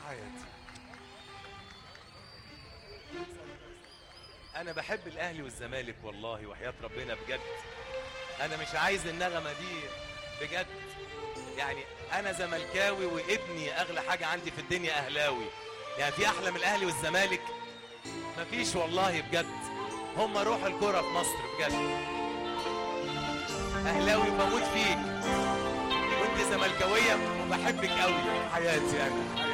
حياتي انا بحب الاهلي والزمالك والله وحياة ربنا بجد انا مش عايز النغمة دي بجد يعني انا زملكاوي وابني اغلى حاجة عندي في الدنيا اهلاوي يعني في احلى من الاهلي والزمالك مفيش والله بجد هم روح الكرة في مصر بجد اهلاوي بموت فيك وانت زملكاوية وبحبك قوي حياتي انا